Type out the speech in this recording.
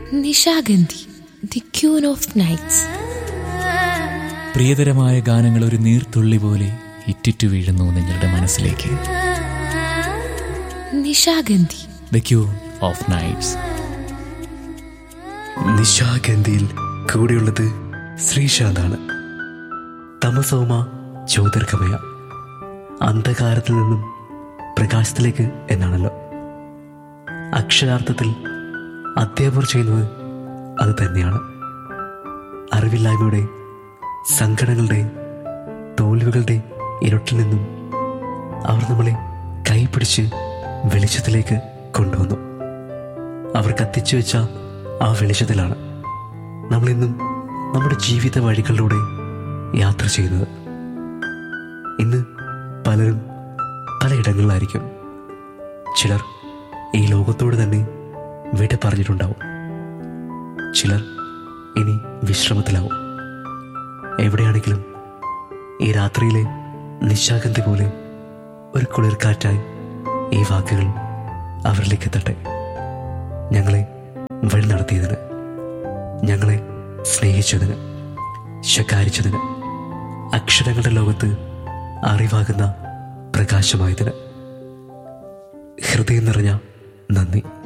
Nishagandhi the queen of nights പ്രിയതരമായ ഗാനങ്ങൾ ഒരു നീർത്തുള്ളി പോലെ ഇറ്റിറ്റു വീഴുന്നു നിങ്ങളുടെ മനസ്സിലേക്ക് Nishagandhi the queen of nights നിശാഗന്ധിയിൽ കൂടെയുള്ളത് ശ്രീശാന്താണ് തമസോമ ജ്യോതിർഗമയ അന്ധകാരത്തിൽ നിന്നും പ്രകാശത്തിലേക്ക് എന്നാണല്ലോ അക്ഷരാർത്ഥത്തിൽ അധ്യാപകർ ചെയ്യുന്നത് അത് തന്നെയാണ് അറിവില്ലായ്മയുടെ സങ്കടങ്ങളുടെ തോൽവികളുടെ ഇരുട്ടിൽ നിന്നും അവർ നമ്മളെ കൈപിടിച്ച് വെളിച്ചത്തിലേക്ക് കൊണ്ടുവന്നു അവർ കത്തിച്ചു വെച്ച ആ വെളിച്ചത്തിലാണ് നമ്മളിന്നും നമ്മുടെ ജീവിത വഴികളിലൂടെ യാത്ര ചെയ്യുന്നത് ഇന്ന് പലരും പലയിടങ്ങളിലായിരിക്കും ചിലർ ഈ ലോകത്തോട് തന്നെ വിട പറഞ്ഞിട്ടുണ്ടാവും ചിലർ ഇനി വിശ്രമത്തിലാവും എവിടെയാണെങ്കിലും ഈ രാത്രിയിലെ നിശാഗന്ധി പോലെ ഒരു കുളിർക്കാറ്റായി ഈ വാക്കുകൾ അവരിലേക്ക് എത്തട്ടെ ഞങ്ങളെ വഴി നടത്തിയതിന് ഞങ്ങളെ സ്നേഹിച്ചതിന് ശകാരിച്ചതിന് അക്ഷരങ്ങളുടെ ലോകത്ത് അറിവാകുന്ന പ്രകാശമായതിന് ഹൃദയം നിറഞ്ഞ നന്ദി